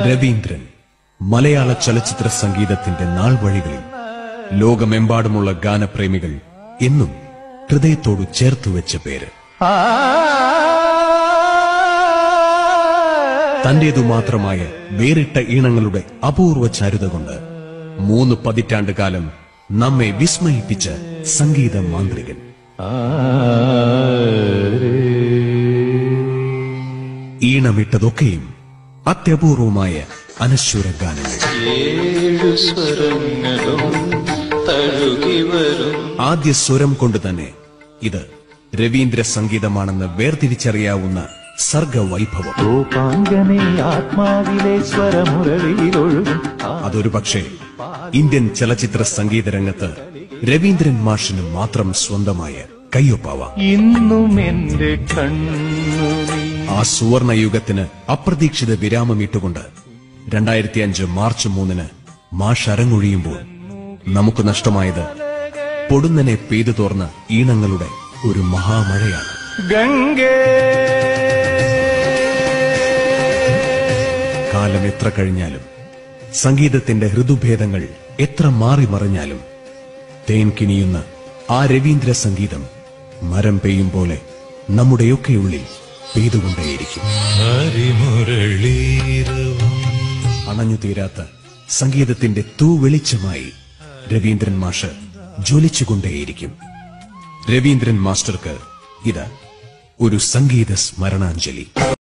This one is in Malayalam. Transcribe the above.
രവീന്ദ്രൻ മലയാള ചലച്ചിത്ര സംഗീതത്തിന്റെ നാൾ വഴികളിൽ ലോകമെമ്പാടുമുള്ള ഗാനപ്രേമികൾ എന്നും ഹൃദയത്തോട് ചേർത്തു വെച്ച പേര് തന്റേതു മാത്രമായ വേറിട്ട ഈണങ്ങളുടെ അപൂർവ ചാരുത കൊണ്ട് മൂന്ന് പതിറ്റാണ്ട് കാലം നമ്മെ വിസ്മയിപ്പിച്ച സംഗീത മാന്ത്രികൻ ഈണമിട്ടതൊക്കെയും അത്യപൂർവമായ അനശ്വര ഗാനങ്ങൾ ഏഴു സ്വരങ്ങളും തഴുകി വരും ആദ്യ സ്വരം കൊണ്ട് തന്നെ ഇത് രവീന്ദ്ര സംഗീതമാണെന്ന് വേർതിരിച്ചറിയാവുന്ന സർഗവൈഭവം ഗോപാംഗനെ ആത്മാവിലെ സ്വരമുരളിയിലൊഴുകും അതൊരു പക്ഷേ ഇന്ത്യൻ ചലച്ചിത്ര സംഗീത രംഗത്ത് രവീന്ദ്രൻ മാഷിന് മാത്രം സ്വന്തമായ കയ്യൊപ്പാവാം ഇന്നും എന്റെ കണ്ണുനീ ആ സുവർണ യുഗത്തിന് അപ്രതീക്ഷിത വിരാമമിട്ടുകൊണ്ട് രണ്ടായിരത്തി അഞ്ച് മാർച്ച് മൂന്നിന് മാഷ് അരങ്ങൊഴിയുമ്പോൾ നമുക്ക് നഷ്ടമായത് പൊടുന്നനെ പെയ്തു തോർന്ന ഈണങ്ങളുടെ ഒരു മഹാമഴയാണ് ഗംഗേ കാലം എത്ര കഴിഞ്ഞാലും സംഗീതത്തിന്റെ ഋതുഭേദങ്ങൾ എത്ര മാറി മറിഞ്ഞാലും തേൻ കിനിയുന്ന ആ രവീന്ദ്ര സംഗീതം മരം പെയ്യും പോലെ നമ്മുടെയൊക്കെ ഉള്ളിൽ പെയ്തുകൊണ്ടേയിരിക്കും അണഞ്ഞു തീരാത്ത സംഗീതത്തിന്റെ തൂവെളിച്ചമായി രവീന്ദ്രൻ മാഷ് ജ്വലിച്ചുകൊണ്ടേയിരിക്കും രവീന്ദ്രൻ മാസ്റ്റർക്ക് ഇത് ഒരു സംഗീത സ്മരണാഞ്ജലി